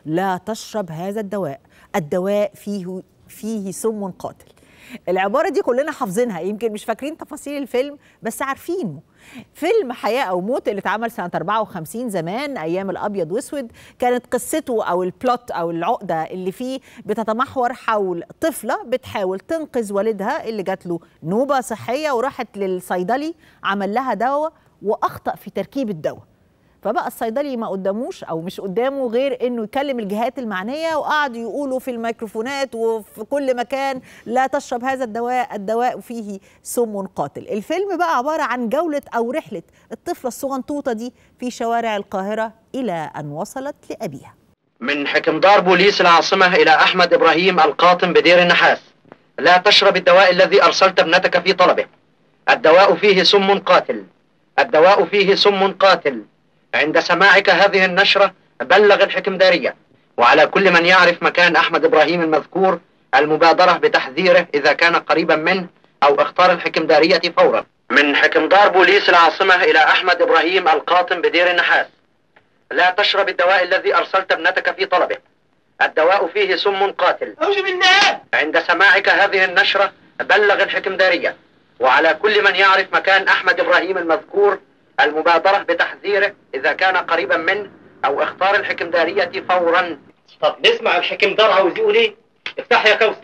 لا تشرب هذا الدواء الدواء فيه فيه سم قاتل العبارة دي كلنا حافظينها يمكن مش فاكرين تفاصيل الفيلم بس عارفينه فيلم حياة أو موت اللي اتعمل سنة 54 زمان أيام الأبيض وأسود كانت قصته أو البلوت أو العقدة اللي فيه بتتمحور حول طفلة بتحاول تنقذ والدها اللي جات له نوبة صحية وراحت للصيدلي عمل لها دواء وأخطأ في تركيب الدواء فبقى الصيدلي ما قداموش او مش قدامه غير انه يكلم الجهات المعنيه وقعدوا يقولوا في الميكروفونات وفي كل مكان لا تشرب هذا الدواء الدواء فيه سم قاتل الفيلم بقى عباره عن جوله او رحله الطفله الصغنطوطه دي في شوارع القاهره الى ان وصلت لابيها من حكمدار بوليس العاصمة إلى أحمد إبراهيم القاطن بدير النحاس لا تشرب الدواء الذي أرسلت ابنتك في طلبه الدواء فيه سم قاتل الدواء فيه سم قاتل عند سماعك هذه النشرة بلغ الحكمدارية وعلى كل من يعرف مكان أحمد إبراهيم المذكور المبادرة بتحذيره إذا كان قريبا منه أو اختار الحكمدارية فورا من حكمدار بوليس العاصمة إلى أحمد إبراهيم القاطن بدير النحاس لا تشرب الدواء الذي أرسلت ابنتك في طلبه الدواء فيه سم قاتل أعوذ بالله عند سماعك هذه النشرة بلغ الحكمدارية وعلى كل من يعرف مكان أحمد إبراهيم المذكور المبادرة بتحذيره إذا كان قريبا منه أو اختار الحكمدارية فورا طب نسمع الحكمدار عاوز يقول إيه افتح يا كوثر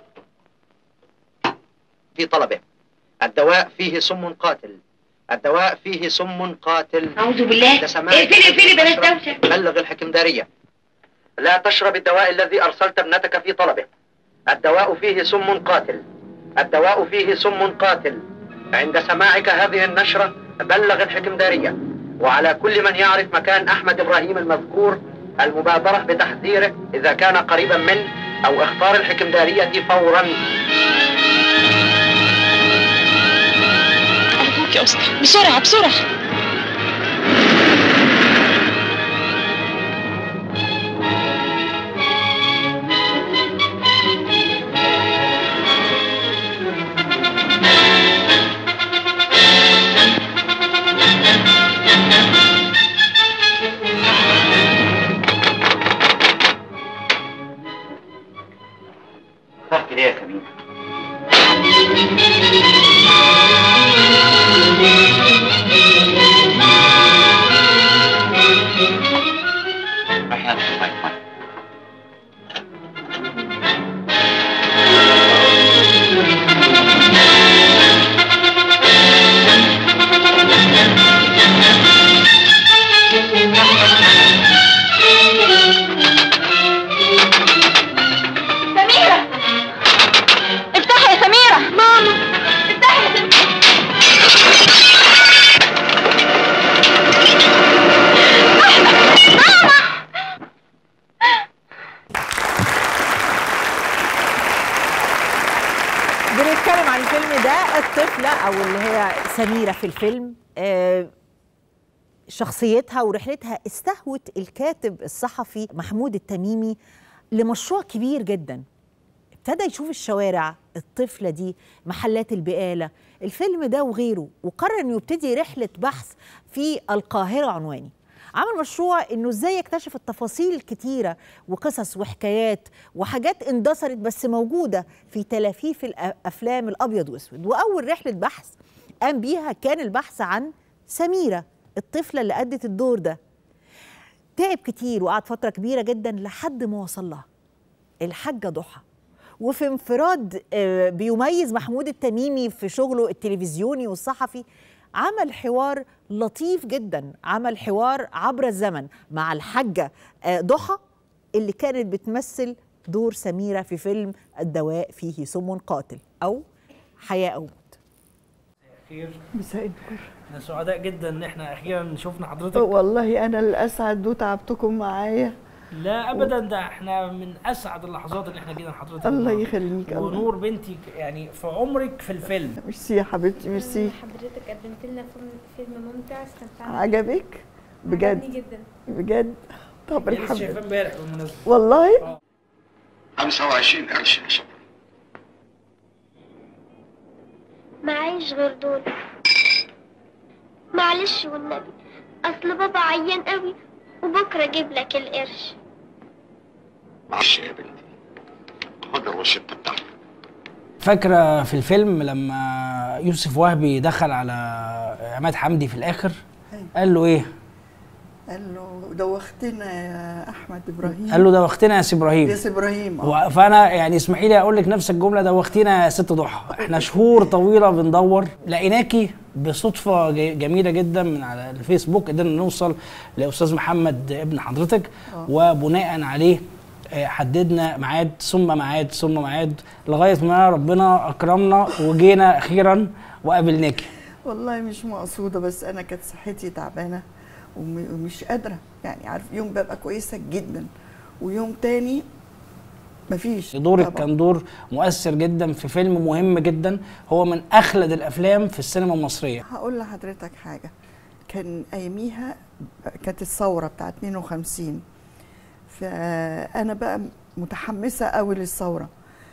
في طلبه الدواء فيه سم قاتل الدواء فيه سم قاتل أعوذ بالله عند سماعك اقفلي هذه اقفلي بلاش النشرة دوشة بلغ الحكمدارية لا تشرب الدواء الذي أرسلت ابنتك في طلبه الدواء فيه سم قاتل الدواء فيه سم قاتل عند سماعك هذه النشرة بلغ الحكمدارية وعلى كل من يعرف مكان أحمد إبراهيم المذكور المبادرة بتحذيره إذا كان قريبا منه أو اختار الحكمدارية فورا أرجوك يا أسطى بسرعة بسرعة فتحت ليه يا سمير احنا مش طيب سميرة افتحي يا سميرة ماما افتحي يا سميرة بنتكلم عن الفيلم ده الطفلة أو اللي هي سميرة في الفيلم آه، شخصيتها ورحلتها استهوت الكاتب الصحفي محمود التميمي لمشروع كبير جدا ابتدى يشوف الشوارع الطفلة دي محلات البقالة الفيلم ده وغيره وقرر انه يبتدي رحلة بحث في القاهرة عنواني عمل مشروع انه ازاي يكتشف التفاصيل الكتيرة وقصص وحكايات وحاجات اندثرت بس موجودة في تلافيف الافلام الابيض واسود واول رحلة بحث قام بيها كان البحث عن سميرة الطفلة اللي أدت الدور ده تعب كتير وقعد فترة كبيرة جدا لحد ما وصل لها الحاجة ضحى وفي انفراد آه، بيميز محمود التميمي في شغله التلفزيوني والصحفي عمل حوار لطيف جدا عمل حوار عبر الزمن مع الحاجة آه، ضحى اللي كانت بتمثل دور سميرة في فيلم الدواء فيه سم قاتل أو حياة أو موت خير مساء النور احنا سعداء جدا ان احنا اخيرا شفنا حضرتك والله انا الاسعد وتعبتكم معايا لا ابدا ده احنا من اسعد اللحظات اللي احنا جينا لحضرتك الله النهاردة. يخليك الله ونور بنتي يعني في عمرك في الفيلم ميرسي يا حبيبتي ميرسي حضرتك قدمت لنا فيلم فيلم ممتع استمتعنا عجبك بجد عجبني جدا بجد طب لسه الحمد شايفاه لله امبارح بالمناسبه والله 25 قرش يا شباب معيش غير دول معلش والنبي اصل بابا عيان قوي وبكره اجيب لك القرش معلش يا بنتي خد الروشته بتاعتك فاكره في الفيلم لما يوسف وهبي دخل على عماد حمدي في الاخر قال له ايه قال له دوختنا يا احمد ابراهيم قال له دوختنا يا سي ابراهيم يا سي ابراهيم آه. و- فانا يعني اسمحي لي اقول لك نفس الجمله دوختينا يا ست ضحى احنا شهور طويله بندور لقيناكي بصدفه ج- جميله جدا من على الفيسبوك قدرنا نوصل لاستاذ محمد ابن حضرتك وبناء عليه آه، حددنا ميعاد ثم ميعاد ثم ميعاد لغايه ما ربنا اكرمنا وجينا اخيرا وقابلناكي والله مش مقصوده بس انا كانت صحتي تعبانه وم- ومش قادره يعني عارف يوم ببقى كويسه جدا ويوم تاني مفيش دورك طبعاً. كان دور مؤثر جدا في فيلم مهم جدا هو من اخلد الافلام في السينما المصريه هقول لحضرتك حاجة كان أياميها كانت الثورة بتاعت 52 فأنا بقى متحمسة قوي للثورة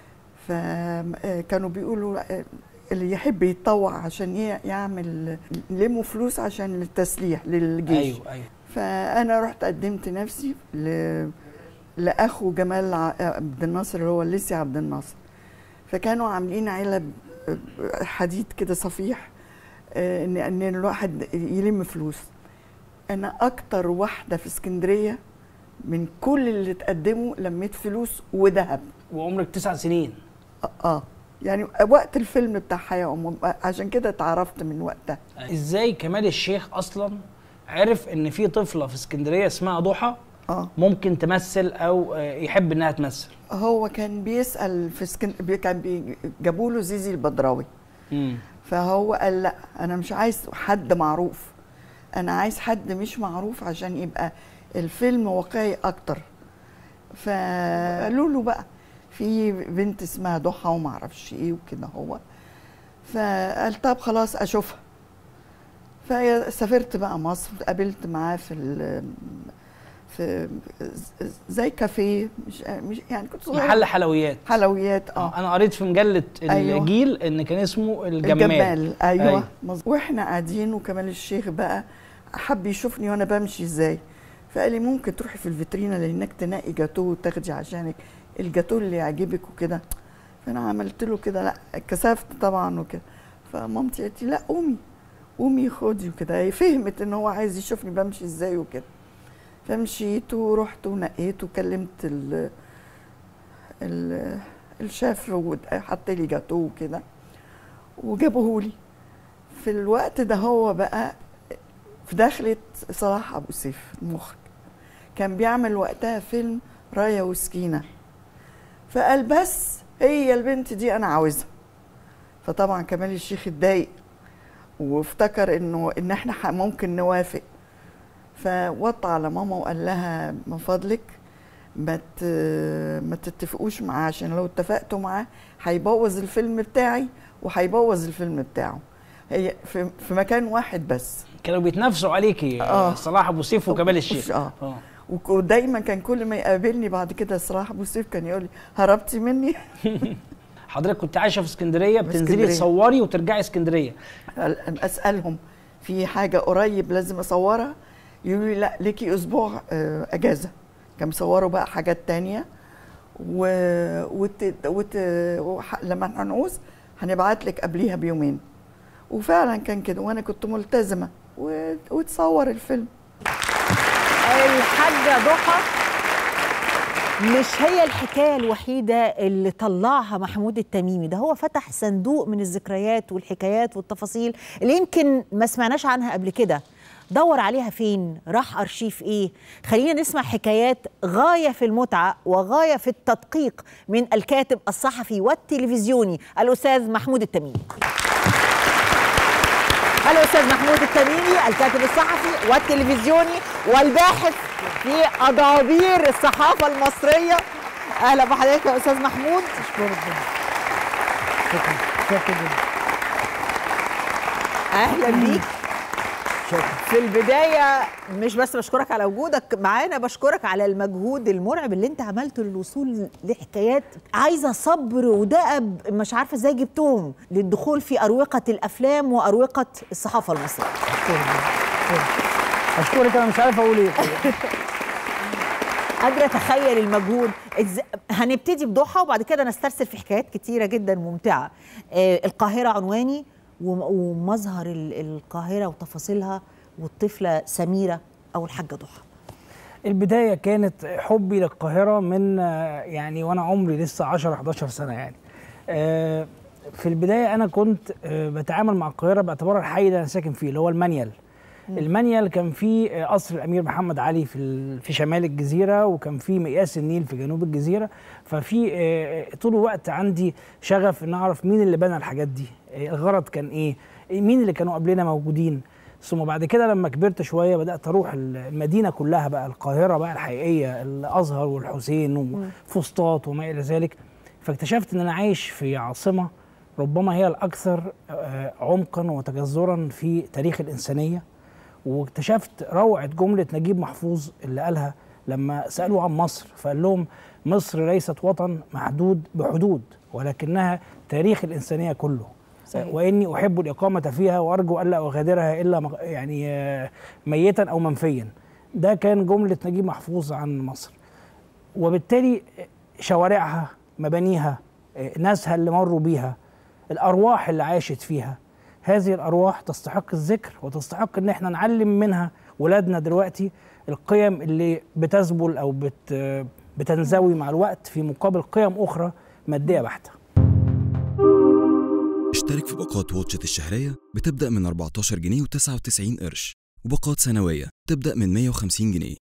فكانوا بيقولوا آه، اللي يحب يتطوع عشان ي- يعمل يلموا فلوس عشان التسليح للجيش ايوه ايوه فانا رحت قدمت نفسي ل... لاخو جمال ع- عبد الناصر اللي هو الليسي عبد الناصر فكانوا عاملين علب حديد كده صفيح آه، ان ان الواحد يلم فلوس انا اكتر واحده في اسكندريه من كل اللي تقدموا لميت فلوس وذهب وعمرك تسع سنين اه, آه. يعني وقت الفيلم بتاع حياه ام عشان كده اتعرفت من وقتها ازاي كمال الشيخ اصلا عرف ان في طفله في اسكندريه اسمها ضحى اه ممكن تمثل او آه، يحب انها تمثل هو كان بيسال في سكن... بي- كان بي... جابوا له زيزي البدراوي مم. فهو قال لا انا مش عايز حد معروف انا عايز حد مش معروف عشان يبقى الفيلم واقعي اكتر فقالوا له بقى في بنت اسمها ضحى وما اعرفش ايه وكده هو فقال طب خلاص اشوفها فسافرت بقى مصر قابلت معاه في ال في زي كافيه مش مش يعني كنت صغيره محل حلويات حلويات اه انا قريت في مجله أيوة. الجيل ان كان اسمه الجمال, الجمال ايوه, أيوة. أيوة. مظبوط. واحنا قاعدين وكمال الشيخ بقى حب يشوفني وانا بمشي ازاي فقال لي ممكن تروحي في الفيترينا لانك تنقي جاتوه وتاخدي عشانك الجاتوه اللي يعجبك وكده فانا عملت له كده لا اتكسفت طبعا وكده فمامتي قالت لي لا قومي قومي خدي وكده هي فهمت ان هو عايز يشوفني بمشي ازاي وكده فمشيت ورحت ونقيت وكلمت ال ال الشيف وحط لي جاتوه وكده وجابوهولي في الوقت ده هو بقى في دخلة صلاح أبو سيف المخرج كان بيعمل وقتها فيلم راية وسكينة فقال بس هي البنت دي أنا عاوزها فطبعا كمال الشيخ اتضايق وافتكر انه ان احنا ح- ممكن نوافق فوطى على ماما وقال لها من فضلك ما ت- ما تتفقوش معاه عشان لو اتفقتوا معاه هيبوظ الفيلم بتاعي وهيبوظ الفيلم بتاعه هي في, في مكان واحد بس كانوا بيتنافسوا عليكي آه. صلاح ابو سيف وكمال الشيخ اه اه وك- ودايما كان كل ما يقابلني بعد كده صلاح ابو سيف كان يقول لي هربتي مني حضرتك كنت عايشه في اسكندريه بتنزلي اسكندرية. تصوري وترجعي اسكندريه اسالهم في حاجه قريب لازم اصورها يقولوا لي لا ليكي اسبوع آه، اجازه كان مصوروا بقى حاجات تانية و... وت... وت... وح... لما هنعوز هنبعت لك قبليها بيومين وفعلا كان كده وانا كنت ملتزمه و... وتصور الفيلم الحاجة ضحى مش هي الحكاية الوحيدة اللي طلعها محمود التميمي ده هو فتح صندوق من الذكريات والحكايات والتفاصيل اللي يمكن ما سمعناش عنها قبل كده دور عليها فين راح أرشيف إيه خلينا نسمع حكايات غاية في المتعة وغاية في التدقيق من الكاتب الصحفي والتلفزيوني الأستاذ محمود التميمي الأستاذ محمود التميمي الكاتب الصحفي والتلفزيوني والباحث في أضابير الصحافة المصرية أهلا بحضرتك يا أستاذ محمود أهلا بيك في البداية مش بس بشكرك على وجودك معانا بشكرك على المجهود المرعب اللي انت عملته للوصول لحكايات عايزة صبر ودأب مش عارفة ازاي جبتهم للدخول في أروقة الأفلام وأروقة الصحافة المصرية اشكرك انا مش عارف اقول ايه قادره اتخيل المجهود إز... هنبتدي بضحى وبعد كده نسترسل في حكايات كتيره جدا ممتعه آه القاهره عنواني وم- ومظهر ال- القاهره وتفاصيلها والطفله سميره او الحاجه ضحى البدايه كانت حبي للقاهره من آه، يعني وانا عمري لسه 10 11 سنه يعني آه، في البدايه انا كنت آه، بتعامل مع القاهره باعتبارها الحي اللي انا ساكن فيه اللي هو المانيال المانيال كان فيه آه، قصر الامير محمد علي في ال- في شمال الجزيره وكان فيه مقياس النيل في جنوب الجزيره ففي آه، طول الوقت عندي شغف ان اعرف مين اللي بنى الحاجات دي آه، الغرض كان ايه مين اللي كانوا قبلنا موجودين ثم بعد كده لما كبرت شويه بدات اروح ال- المدينه كلها بقى القاهره بقى الحقيقيه الازهر والحسين وفسطاط وما الى ذلك فاكتشفت ان انا عايش في عاصمه ربما هي الاكثر آه، عمقا وتجذرا في تاريخ الانسانيه واكتشفت روعه جمله نجيب محفوظ اللي قالها لما سالوا عن مصر فقال لهم مصر ليست وطن محدود بحدود ولكنها تاريخ الانسانيه كله صحيح. واني احب الاقامه فيها وارجو الا اغادرها الا مغ- يعني آه، ميتا او منفيا ده كان جمله نجيب محفوظ عن مصر وبالتالي شوارعها مبانيها آه، ناسها اللي مروا بيها الارواح اللي عاشت فيها هذه الارواح تستحق الذكر وتستحق ان احنا نعلم منها ولادنا دلوقتي القيم اللي بتذبل او بت بتنزوي مع الوقت في مقابل قيم اخرى ماديه بحته اشترك في باقات واتشت الشهرية بتبدأ من 14 جنيه و99 قرش وباقات سنوية تبدأ من 150 جنيه